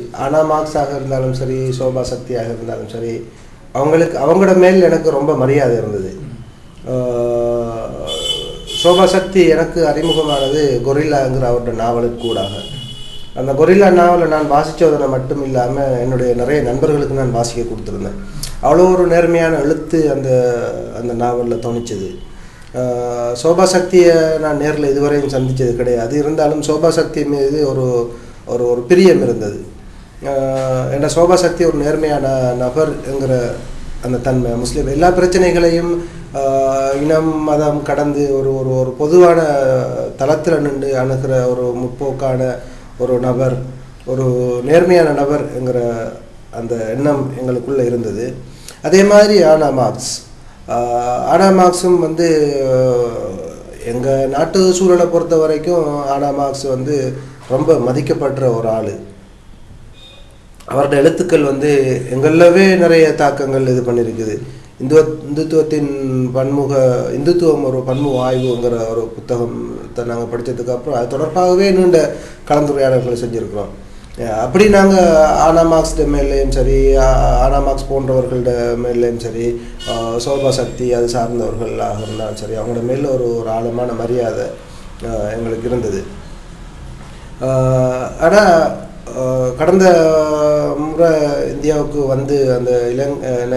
ஆனா மார்க்ஸாக இருந்தாலும் சரி சோபா சக்தியாக இருந்தாலும் சரி அவங்களுக்கு அவங்களோட மேல் எனக்கு ரொம்ப மரியாதை இருந்தது ஆஹ் சோபா சக்தி எனக்கு அறிமுகமானது கொரில்லாங்கிற அவரோட நாவலுக்கு கூடாக அந்த கொரில்லா நாவலை நான் வாசித்ததனை மட்டும் இல்லாமல் என்னுடைய நிறைய நண்பர்களுக்கு நான் வாசிக்க கொடுத்துருந்தேன் அவ்வளோ ஒரு நேர்மையான எழுத்து அந்த அந்த நாவலில் தோணிச்சது ஆஹ் சோபா சக்தியை நான் நேரில் இதுவரையும் சந்தித்தது கிடையாது இருந்தாலும் சோபா சக்தி மீது ஒரு ஒரு ஒரு பிரியம் இருந்தது என்ன சோபா சக்தி ஒரு நேர்மையான நபர்ங்கிற அந்த தன்மை முஸ்லீம் எல்லா பிரச்சனைகளையும் ஆஹ் இனம் மதம் கடந்து ஒரு ஒரு ஒரு பொதுவான தளத்தில் நின்று அணுகிற ஒரு முற்போக்கான ஒரு நபர் ஒரு நேர்மையான நபர்ங்கிற அந்த எண்ணம் எங்களுக்குள்ள இருந்தது அதே மாதிரி ஆனா மார்க்ஸ் ஆஹ் ஆனா மார்க்ஸும் வந்து எங்கள் நாட்டு சூழலை பொறுத்த வரைக்கும் ஆனா மார்க்ஸ் வந்து ரொம்ப மதிக்கப்படுற ஒரு ஆள் அவரோட எழுத்துக்கள் வந்து எங்களவே நிறைய தாக்கங்கள் இது பண்ணியிருக்குது இந்துவ இந்துத்துவத்தின் பன்முக இந்துத்துவம் ஒரு பன்முக ஆய்வுங்கிற ஒரு புத்தகத்தை நாங்கள் படித்ததுக்கு அப்புறம் அது தொடர்பாகவே நீண்ட கலந்துரையாடல்களை செஞ்சுருக்கிறோம் அஹ் அப்படி நாங்கள் ஆனா மார்க்ஸ் மேலேயும் சரி ஆ- ஆனா மார்க்ஸ் போன்றவர்களோட மேலேயும் சரி ஆஹ் சோபா சக்தி அது சார்ந்தவர்களாக இருந்தாலும் சரி அவங்களோட மேல ஒரு ஒரு ஆழமான மரியாதை ஆஹ் எங்களுக்கு இருந்தது ஆனால் கடந்த முறை இந்தியாவுக்கு வந்து அந்த இளங் என்ன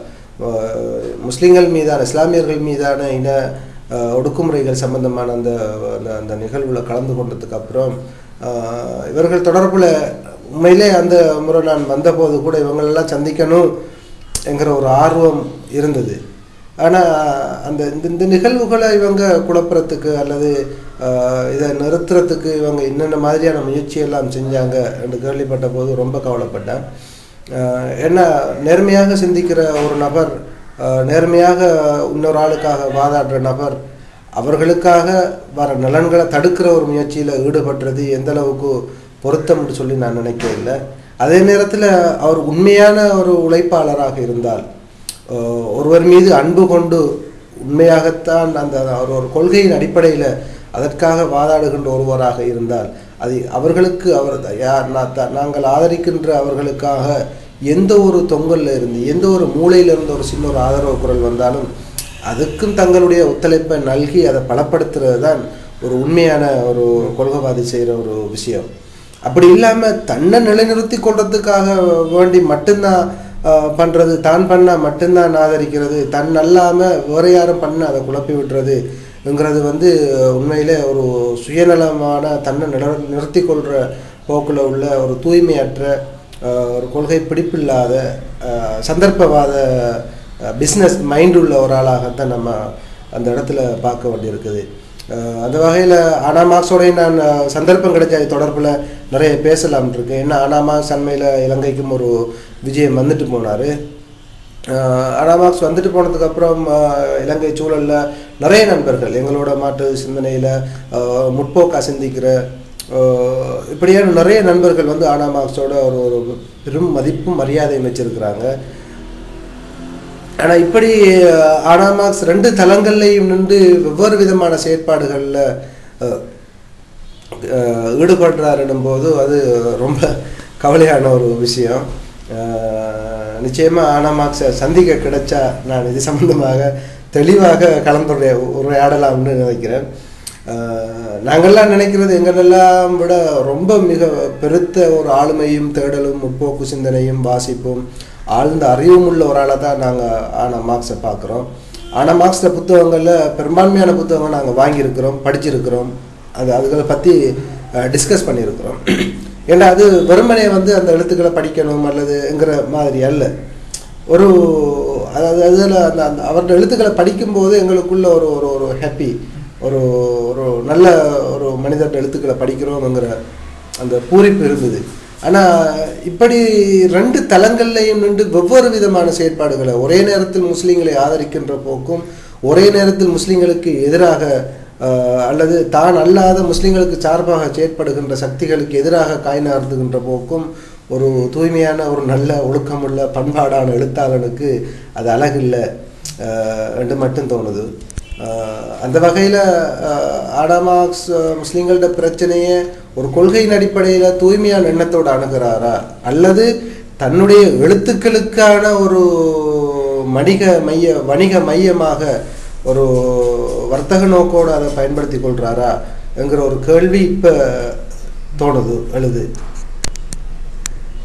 ஆஹ் முஸ்லிம்கள் மீதான இஸ்லாமியர்கள் மீதான இன ஆஹ் ஒடுக்குமுறைகள் சம்பந்தமான அந்த அந்த அந்த நிகழ்வில் கலந்து கொண்டதுக்கு அப்புறம் ஆஹ் இவர்கள் தொடர்பில் உண்மையிலே அந்த முறை நான் வந்தபோது கூட இவங்களெல்லாம் சந்திக்கணும் என்கிற ஒரு ஆர்வம் இருந்தது ஆனால் அந்த இந்த இந்த நிகழ்வுகளை இவங்க குழப்புறதுக்கு அல்லது ஆஹ், இதை நிறுத்துறதுக்கு இவங்க என்னென்ன மாதிரியான முயற்சியெல்லாம் செஞ்சாங்க என்று கேள்விப்பட்ட போது ரொம்ப கவலைப்பட்டேன் ஆஹ், ஏன்னா நேர்மையாக சிந்திக்கிற ஒரு நபர் ஆஹ், நேர்மையாக இன்னொரு ஆளுக்காக வாதாடுற நபர் அவர்களுக்காக வர நலன்களை தடுக்கிற ஒரு முயற்சியில் ஈடுபடுறது எந்த அளவுக்கு பொருத்தம்னு சொல்லி நான் நினைக்கவில்லை அதே நேரத்தில் அவர் உண்மையான ஒரு உழைப்பாளராக இருந்தால் ஆஹ் ஒருவர் மீது அன்பு கொண்டு உண்மையாகத்தான் அந்த அவர் ஒரு கொள்கையின் அடிப்படையில் அதற்காக வாதாடுகின்ற ஒருவராக இருந்தால் அது அவர்களுக்கு அவர் யார் நா- த- நாங்கள் ஆதரிக்கின்ற அவர்களுக்காக எந்த ஒரு தொங்கல்ல இருந்து எந்த ஒரு மூலையில இருந்து ஒரு சின்ன ஒரு ஆதரவு குரல் வந்தாலும் அதுக்கும் தங்களுடைய ஒத்துழைப்பை நல்கி அதை பலப்படுத்துறது தான் ஒரு உண்மையான ஒரு கொள்கைவாதி செய்கிற ஒரு விஷயம் அப்படி இல்லாமல் தன்னை நிலைநிறுத்தி கொள்றதுக்காக வேண்டி மட்டும்தான் ஆஹ், பண்றது தான் பண்ணா மட்டும்தான் ஆதரிக்கிறது தன் அல்லாமல் வேற யாரும் பண்ண அதை குழப்பி விட்டுறதுங்கிறது வந்து உண்மையிலே ஒரு சுயநலமான தன்னை நில நிறுத்தி கொள்கிற போக்கில் உள்ள ஒரு தூய்மையற்ற ஆஹ், ஒரு கொள்கை பிடிப்பில்லாத ஆஹ், சந்தர்ப்பவாத பிஸ்னஸ் மைண்ட் உள்ள ஒரு ஆளாகத்தான் நம்ம அந்த இடத்துல பார்க்க வேண்டியிருக்குது அஹ் அந்த வகையில் அனாமாக்ஸோடய நான் அஹ், சந்தர்ப்பம் கிடைச்ச அது தொடர்பில் நிறைய பேசலாம்னு இருக்கேன் ஏன்னா அனாமாக்ஸ் அண்மையில் இலங்கைக்கும் ஒரு விஜயம் வந்துட்டு போனார் அனாமாக்ஸ் வந்துட்டு போனதுக்கப்புறம் இலங்கை சூழலில் நிறைய நண்பர்கள் எங்களோட மாற்று சிந்தனையில் முற்போக்கா சிந்திக்கிற அஹ், இப்படியான நிறைய நண்பர்கள் வந்து அனாமாக்ஸோட ஒரு ஒரு பெரும் மதிப்பும் மரியாதையும் வச்சிருக்கிறாங்க ஆனால் இப்படி அஹ், ஆனாமாக்ஸ் ரெண்டு தளங்கள்லையும் நின்று வெவ்வேறு விதமான செயற்பாடுகளில் ஈடுபடுறாருன்னும் போது அது ரொம்ப கவலையான ஒரு விஷயம் அஹ், நிச்சயமா ஆனாமாக்ஸை சந்திக்க கிடைச்சா நான் இது சம்பந்தமாக தெளிவாக கலந்துரைய உரையாடலாம்னு நினைக்கிறேன் அஹ், நாங்கெல்லாம் நினைக்கிறது எங்களெல்லாம் விட ரொம்ப மிக பெருத்த ஒரு ஆளுமையும் தேடலும் முற்போக்கு சிந்தனையும் வாசிப்பும் ஆழ்ந்த அறிவும் உள்ள ஒரு ஆளை தான் நாங்கள் ஆனா மார்க்ஸை பார்க்குறோம் ஆனா மார்க்ஸில் புத்தகங்களில் பெரும்பான்மையான புத்தகங்கள் நாங்கள் வாங்கியிருக்கிறோம் படிச்சிருக்கிறோம் அது அதுகளை பற்றி டிஸ்கஸ் பண்ணியிருக்கிறோம் ஏன்னா அது வெறுமனே வந்து அந்த எழுத்துக்களை படிக்கணும் அல்லதுங்கிற மாதிரி அல்ல ஒரு அதாவது அதில் அந்த அந்த அவரோட எழுத்துக்களை படிக்கும்போது எங்களுக்குள்ள ஒரு ஒரு ஒரு ஹாப்பி ஒரு ஒரு நல்ல ஒரு மனிதர் எழுத்துக்களை படிக்கிறோங்கிற அந்த பூரிப்பு இருந்தது ஆனால் இப்படி ரெண்டு தளங்கள்லையும் நின்று வெவ்வேறு விதமான செயற்பாடுகளை ஒரே நேரத்தில் முஸ்லீம்களை ஆதரிக்கின்ற போக்கும் ஒரே நேரத்தில் முஸ்லீம்களுக்கு எதிராக ஆஹ், அல்லது தான் அல்லாத முஸ்லீம்களுக்கு சார்பாக செயற்படுகின்ற சக்திகளுக்கு எதிராக காய் நகர்த்துகின்ற போக்கும் ஒரு தூய்மையான ஒரு நல்ல ஒழுக்கமுள்ள பண்பாடான எழுத்தாளனுக்கு அது அழகில்லை ஆஹ், என்று மட்டும் தோணுது ஆஹ், அந்த வகையில் ஆடாமாக்ஸ் முஸ்லீம்களோட பிரச்சனையை ஒரு கொள்கையின் அடிப்படையில் தூய்மையான எண்ணத்தோடு அணுகிறாரா அல்லது தன்னுடைய எழுத்துக்களுக்கான ஒரு வணிக மைய வணிக மையமாக ஒரு வர்த்தக நோக்கோடு அதை பயன்படுத்தி கொள்றாரா என்கிற ஒரு கேள்வி இப்போ தோணுது எழுது